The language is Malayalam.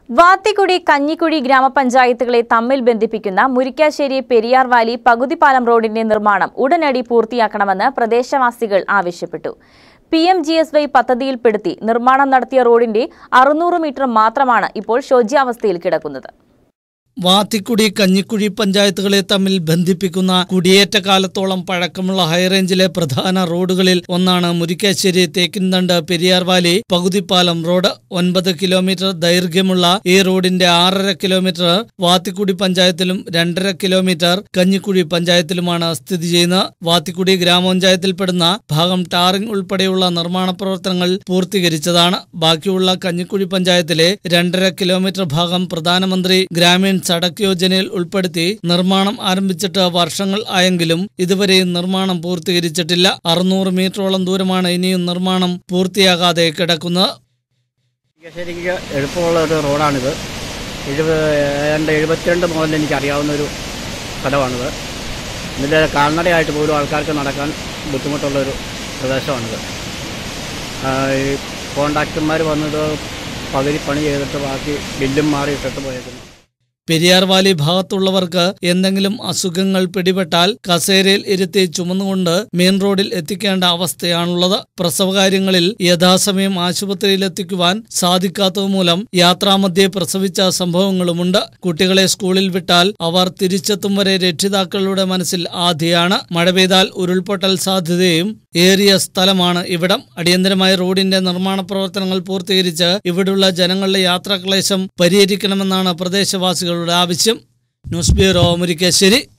വാത്തിക്കുടി കഞ്ഞിക്കുഴി ഗ്രാമപഞ്ചായത്തുകളെ തമ്മിൽ ബന്ധിപ്പിക്കുന്ന മുരിക്കാശ്ശേരി പെരിയാർ വാലി പകുതിപ്പാലം റോഡിന്റെ നിർമ്മാണം ഉടനടി പൂർത്തിയാക്കണമെന്ന് പ്രദേശവാസികൾ ആവശ്യപ്പെട്ടു P M G S Y പദ്ധതിയിൽപ്പെടുത്തി നിർമ്മാണം നടത്തിയ റോഡിന്റെ അറുന്നൂറ് മീറ്റർ മാത്രമാണ് ഇപ്പോൾ ശോച്യാവസ്ഥയിൽ കിടക്കുന്നത് വാത്തിക്കുടി കഞ്ഞിക്കുഴി പഞ്ചായത്തുകളെ തമ്മിൽ ബന്ധിപ്പിക്കുന്ന കുടിയേറ്റ കാലത്തോളം പഴക്കമുള്ള ഹൈറേഞ്ചിലെ പ്രധാന റോഡുകളിൽ ഒന്നാണ് മുരിക്കാശ്ശേരി തേക്കിൻതണ്ട് പെരിയാർ വാലി പകുതിപ്പാലം റോഡ് ഒൻപത് കിലോമീറ്റർ ദൈർഘ്യമുള്ള ഈ റോഡിന്റെ ആറര കിലോമീറ്റർ വാത്തിക്കുടി പഞ്ചായത്തിലും രണ്ടര കിലോമീറ്റർ കഞ്ഞിക്കുഴി പഞ്ചായത്തിലുമാണ് സ്ഥിതി ചെയ്യുന്നത് വാത്തിക്കുടി ഗ്രാമപഞ്ചായത്തിൽപ്പെടുന്ന ഭാഗം ടാറിംഗ് ഉൾപ്പെടെയുള്ള നിർമ്മാണ പ്രവർത്തനങ്ങൾ പൂർത്തീകരിച്ചതാണ് ബാക്കിയുള്ള കഞ്ഞിക്കുഴി പഞ്ചായത്തിലെ രണ്ടര കിലോമീറ്റർ ഭാഗം പ്രധാനമന്ത്രി ഗ്രാമീൺ സടക് യോജനയിൽ ഉൾപ്പെടുത്തി നിർമ്മാണം ആരംഭിച്ചിട്ട് വർഷങ്ങൾ ആയെങ്കിലും ഇതുവരെയും നിർമ്മാണം പൂർത്തീകരിച്ചിട്ടില്ല അറുന്നൂറ് മീറ്ററോളം ദൂരമാണ് ഇനിയും നിർമ്മാണം പൂർത്തിയാകാതെ കിടക്കുന്നത് ശരിക്ക് എളുപ്പമുള്ള ഒരു റോഡാണിത് എഴുപത് ഏതാണ്ട് എഴുപത്തിരണ്ട് മുതൽ എനിക്ക് അറിയാവുന്ന ഒരു സ്ഥലമാണിത് ഇതിൻ്റെ കാൽനടയായിട്ട് പോലും ആൾക്കാർക്ക് നടക്കാൻ ബുദ്ധിമുട്ടുള്ള ഒരു പ്രദേശമാണിത് ആ, ഈ കോൺട്രാക്ടർമാർ വന്നത് പകുതി പണി ചെയ്തിട്ട് ബാക്കി ബില്ലും മാറി ഇട്ടിട്ട് പോയേക്കുന്നു പെരിയാർ വാലി ഭാഗത്തുള്ളവർക്ക് എന്തെങ്കിലും അസുഖങ്ങൾ പിടിപെട്ടാൽ കസേരയിൽ ഇരുത്തി ചുമന്നുകൊണ്ട് മെയിൻ റോഡിൽ എത്തിക്കേണ്ട അവസ്ഥയാണുള്ളത് പ്രസവകാര്യങ്ങളിൽ യഥാസമയം ആശുപത്രിയിൽ എത്തിക്കുവാൻ സാധിക്കാത്തതുമൂലം യാത്രാമധ്യേ പ്രസവിച്ച സംഭവങ്ങളുമുണ്ട് കുട്ടികളെ സ്കൂളിൽ വിട്ടാൽ അവർ തിരിച്ചെത്തും വരെ രക്ഷിതാക്കളുടെ മനസ്സിൽ ആധിയാണ് മഴ പെയ്താൽ ഉരുൾപൊട്ടൽ സാധ്യതയും ഏറിയ സ്ഥലമാണ് ഇവിടം അടിയന്തരമായ റോഡിന്റെ നിർമ്മാണ പ്രവർത്തനങ്ങൾ പൂർത്തീകരിച്ച് ഇവിടുള്ള ജനങ്ങളുടെ യാത്രാക്ലേശം പരിഹരിക്കണമെന്നാണ് പ്രദേശവാസികളുടെ ആവശ്യം ന്യൂസ് ബ്യൂറോ മുരിക്കാശ്ശേരി